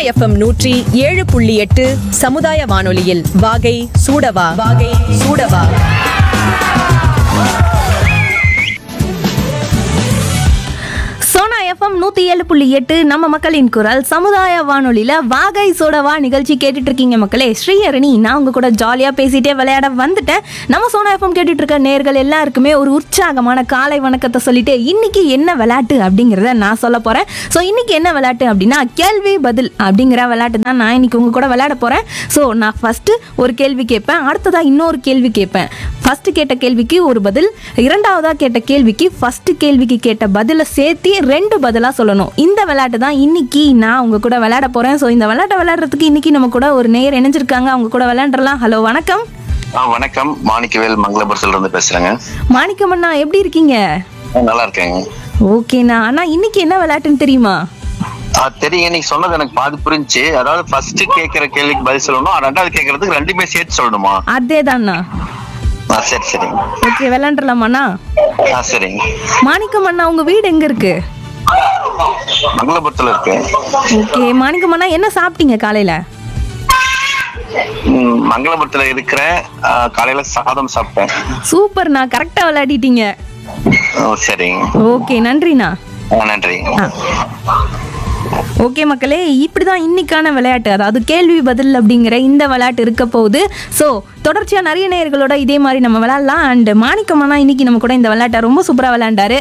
FM நூற்றி ஏழு புள்ளி எட்டு சமுதாய வானொலியில் வாகை சூடவா வாகை சூடவா சோனா எஃப்எம் நூற்றி ஏழு புள்ளி எட்டு நம்ம மக்களின் குரல் சமுதாய வானொலியில் வாகை சோடவா நிகழ்ச்சி கேட்டுட்டு இருக்கீங்க மக்களே ஸ்ரீஹரணி நான் உங்க கூட ஜாலியாக பேசிட்டே விளையாட வந்துட்டேன் நம்ம சோனா எஃப்எம் கேட்டுட்டு இருக்க நேர்கள் எல்லாருக்குமே ஒரு உற்சாகமான காலை வணக்கத்தை சொல்லிட்டு இன்னைக்கு என்ன விளையாட்டு அப்படிங்கிறத நான் சொல்ல போகிறேன் ஸோ இன்னைக்கு என்ன விளையாட்டு அப்படின்னா கேள்வி பதில் அப்படிங்கிற விளையாட்டு தான் நான் இன்னைக்கு உங்க கூட விளையாட போகிறேன் ஸோ நான் ஃபஸ்ட்டு ஒரு கேள்வி கேட்பேன் அடுத்ததாக இன்னொரு கேள்வி கேட்பேன் ஃபர்ஸ்ட் கேட்ட கேள்விக்கு ஒரு பதில் இரண்டாவதா கேட்ட கேள்விக்கு ஃபர்ஸ்ட் கேள்விக்கு கேட்ட பதிலை சேர்த்து ரெண்டு பதிலாக சொல்லணும் இந்த விளையாட்டு தான் இன்னைக்கு நான் உங்க கூட விளையாட போறேன் ஸோ இந்த விளையாட்டை விளையாடுறதுக்கு இன்னைக்கு நம்ம கூட ஒரு நேயர் இணைஞ்சிருக்காங்க அவங்க கூட விளையாண்டுறலாம் ஹலோ வணக்கம் ஆ வணக்கம் மாணிக்கவேல் மங்களபுரத்துல இருந்து பேசுறேங்க மாணிக்கமண்ணா எப்படி இருக்கீங்க ஆ, நல்லா இருக்கேங்க ஓகேண்ணா அண்ணா இன்னைக்கு என்ன விளையாட்டுன்னு தெரியுமா ஆ, தெரியுங்க நீங்க சொன்னது எனக்கு பாதி புரிஞ்சுச்சு அதாவது ஃபர்ஸ்ட் கேக்குற கேள்விக்கு பதில் சொல்லணும் ரெண்டாவது கேக்குறதுக்கு ரெண்டுமே சேர்த்து சொல்லணுமா அதே தான்ண்ணா ஆ சரி சரிங்க ஓகே விளையாண்டுலாமாண்ணா ஆ சரிங்க மாணிக்கமண்ணா உங்க வீடு எங்க இருக்கு மங்களபுரத்துல இருக்கு ஓகே மாணிக்கமண்ணா என்ன சாப்பிட்டீங்க காலையில ம், மங்களபுரத்துல இருக்கிற ஆ, காலையில சாதம் சாப்பிட்டேன் சூப்பர்ண்ணா கரெக்டாக விளையாடிட்டீங்க ஓ சரிங்க ஓகே நன்றிண்ணா ஆ, நன்றி ஓகே மக்களே இப்படி தான் இன்னைக்கான விளையாட்டு அதாவது கேள்வி பதில் அப்படிங்கிற இந்த விளையாட்டு இருக்க போகுது ஸோ தொடர்ச்சியாக நிறைய நேயர்களோட இதே மாதிரி நம்ம விளையாடலாம் அண்ட் மாணிக்கம்னா இன்னைக்கு நம்ம கூட இந்த விளையாட்டை ரொம்ப சூப்பராக விளையாண்டாரு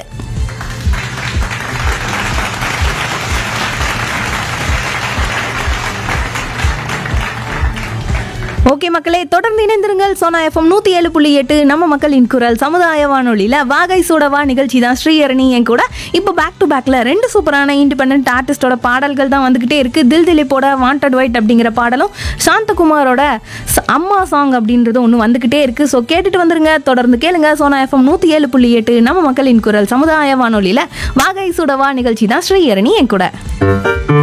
ஓகே மக்களே தொடர்ந்து இணைந்திருங்கள் சோனா எஃப்எம் நூற்றி ஏழு புள்ளி எட்டு நம்ம மக்களின் குரல் சமுதாய வானொலியில் வாகை சூடவா நிகழ்ச்சி தான் ஸ்ரீஹரணி என் கூட இப்போ பேக் டு பேக்கில் ரெண்டு சூப்பரான இண்டிபெண்ட் ஆர்டிஸ்டோட பாடல்கள் தான் வந்துக்கிட்டே இருக்குது தில் திலீப்போட வாண்டட் ஒயிட் அப்படிங்கிற பாடலும் சாந்தகுமாரோட ச- அம்மா சாங் அப்படின்றது ஒன்று வந்துக்கிட்டே இருக்குது ஸோ கேட்டுட்டு வந்துருங்க தொடர்ந்து கேளுங்க சோனா எஃப்எம் நூற்றி ஏழு புள்ளி எட்டு நம்ம மக்களின் குரல் சமுதாய வானொலியில் வாகை சூடவா நிகழ்ச்சி தான் ஸ்ரீஹரணி என் கூட